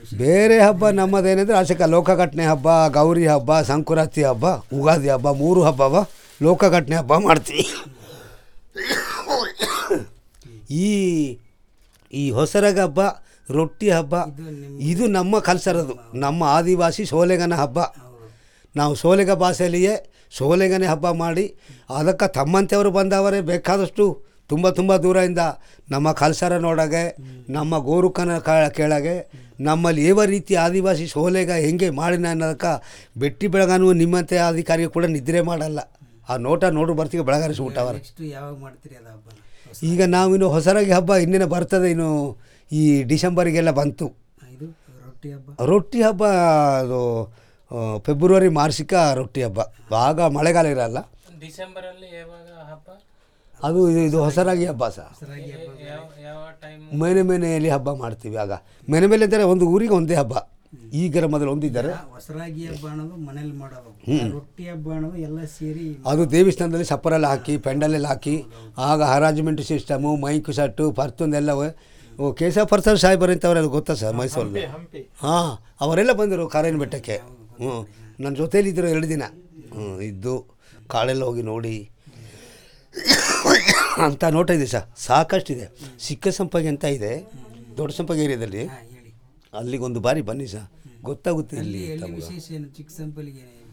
ಬೇರೆ ಹಬ್ಬ ನಮ್ಮದೇನೆಂದರೆ ಅಶಕ ಲೋಕಘಟನೆ ಹಬ್ಬ ಗೌರಿ ಹಬ್ಬ ಸಂಕ್ರಾಂತಿ ಹಬ್ಬ ಉಗಾದಿ ಹಬ್ಬ ಮೂರು ಹಬ್ಬವ ಲೋಕಘಟನೆ ಹಬ್ಬ ಮಾಡ್ತೀವಿ ಈ ಈ ಹೊಸರಗ ಹಬ್ಬ ರೊಟ್ಟಿ ಹಬ್ಬ ಇದು ನಮ್ಮ ಕಲ್ಚರದು ನಮ್ಮ ಆದಿವಾಸಿ ಸೋಲೆಗನ ಹಬ್ಬ ನಾವು ಸೋಲೆಗ ಭಾಷೆಯಲ್ಲಿಯೇ ಸೋಲೆಗನೆ ಹಬ್ಬ ಮಾಡಿ ಅದಕ್ಕೆ ತಮ್ಮಂತೆಯವರು ಬಂದವರೇ ಬೇಕಾದಷ್ಟು ತುಂಬ ತುಂಬ ದೂರದಿಂದ ನಮ್ಮ ಕಲ್ಚರ ನೋಡಗೆ ನಮ್ಮ ಗೋರುಕನ ಕ- ಕೆಳಗೆ ನಮ್ಮಲ್ಲಿ ಯಾವ ರೀತಿ ಆದಿವಾಸಿ ಸೋಲೆಗ ಹೆಂಗೆ ಮಾಡಿನ ಅನ್ನೋದಕ್ಕೆ ಬೆಟ್ಟಿ ಬೆಳಗಾನು ನಿಮ್ಮಂತೆ ಅಧಿಕಾರಿ ಕೂಡ ನಿದ್ರೆ ಮಾಡಲ್ಲ ಆ ನೋಟ ನೋಡು ಬರ್ತೀವಿ ಬೆಳಗಾರಿಸಿ ಊಟವರ ನೆಕ್ಸ್ಟ್ ಯಾವಾಗ ಮಾಡ್ತೀರಿ ಅದು ಹಬ್ಬನ ಈಗ ನಾವಿನ್ನು ಹೊಸರಾಗಿ ಹಬ್ಬ ಇನ್ನೇನು ಬರ್ತದೆ ಇನ್ನು ಈ ಡಿಸೆಂಬರಿಗೆಲ್ಲ ಬಂತು ಇದು ರೊಟ್ಟಿ ಹಬ್ಬ ರೊಟ್ಟಿ ಹಬ್ಬ ಅದು ಆ, ಫೆಬ್ರವರಿ ಮಾರ್ಚಿಕ ರೊಟ್ಟಿ ಹಬ್ಬ ಆಗ ಮಳೆಗಾಲ ಇರಲ್ಲ ಡಿಸೆಂಬರಲ್ಲಿ ಯಾವಾಗ ಹಬ್ಬ ಅದು ಇದು ಇದು ಹೊಸರಾಗಿ ಹಬ್ಬ ಸಹ ಹೊಸರಾಗಿ ಹಬ್ಬ ಯಾವ ಯಾವ ಟೈಮ್ ಮನೆ ಮನೆಯಲ್ಲಿ ಹಬ್ಬ ಮಾಡ್ತೀವಿ ಆಗ ಮನೆ ಮೇಲೆ ಅಂದರೆ ಒಂದು ಊರಿಗೆ ಒಂದೇ ಹಬ್ಬ ಈ ಗ್ರಾಮದಲ್ಲಿ ಒಂದಿದ್ದಾರೆ ಹೊಸರಾಗಿ ಹಬ್ಬ ಅನ್ನೋದು ಮನೇಲಿ ಮಾಡೋದು ರೊಟ್ಟಿ ಹಬ್ಬ ಅನ್ನೋದು ಎಲ್ಲ ಸೇರಿ ಅದು ದೇವಸ್ಥಾನದಲ್ಲಿ ಸಪ್ಪರಲ್ಲಿ ಹಾಕಿ ಪೆಂಡಲೆಲ್ಲ ಹಾಕಿ ಆಗ ಹರಾಜ್ಮೆಂಟ್ ಸಿಸ್ಟಮು ಮೈಕ್ ಸೆಟ್ಟು ಪರ್ತೊಂದೆಲ್ಲ ಓ ಕೇಶವ ಪರ್ಸನ್ ಸಾಹೇಬರು ಅಂತವರೆಲ್ಲ ಗೊತ್ತಾ ಸರ್ ಮೈಸೂರಲ್ಲಿ ಹಾಂ ಅವರೆಲ್ಲ ಬಂದರು ಕಾರೇನ ಬೆಟ್ಟಕ್ಕೆ ಹ್ಞೂ ನನ್ನ ಜೊತೇಲಿದ್ದರು ಎರಡು ದಿನ ಹ್ಞೂ ಇದ್ದು ಕಾಳೆಲ್ಲ ಹೋಗಿ ನೋಡಿ ಅಂತ ನೋಟ ಇದೆ ಸರ್ ಸಾಕಷ್ಟಿದೆ ಸಿಕ್ಕ ಸಂಪಗೆ ಅಂತ ಇದೆ ದೊಡ್ಡ ಸಂಪಗೆ ಏರಿಯಾದಲ್ಲಿ ಹಾಂ ಹೇಳಿ ಅಲ್ಲಿಗೊಂದು ಬಾರಿ ಬನ್ನಿ ಸರ್ ಗೊತ್ತಾಗುತ್ತೆ ಇಲ್ಲಿ ಎಲ್ಲಿ ವಿಶೇಷ ಏನು ಚಿಕ್ಕ ಸಂಪಲ್ಗೆ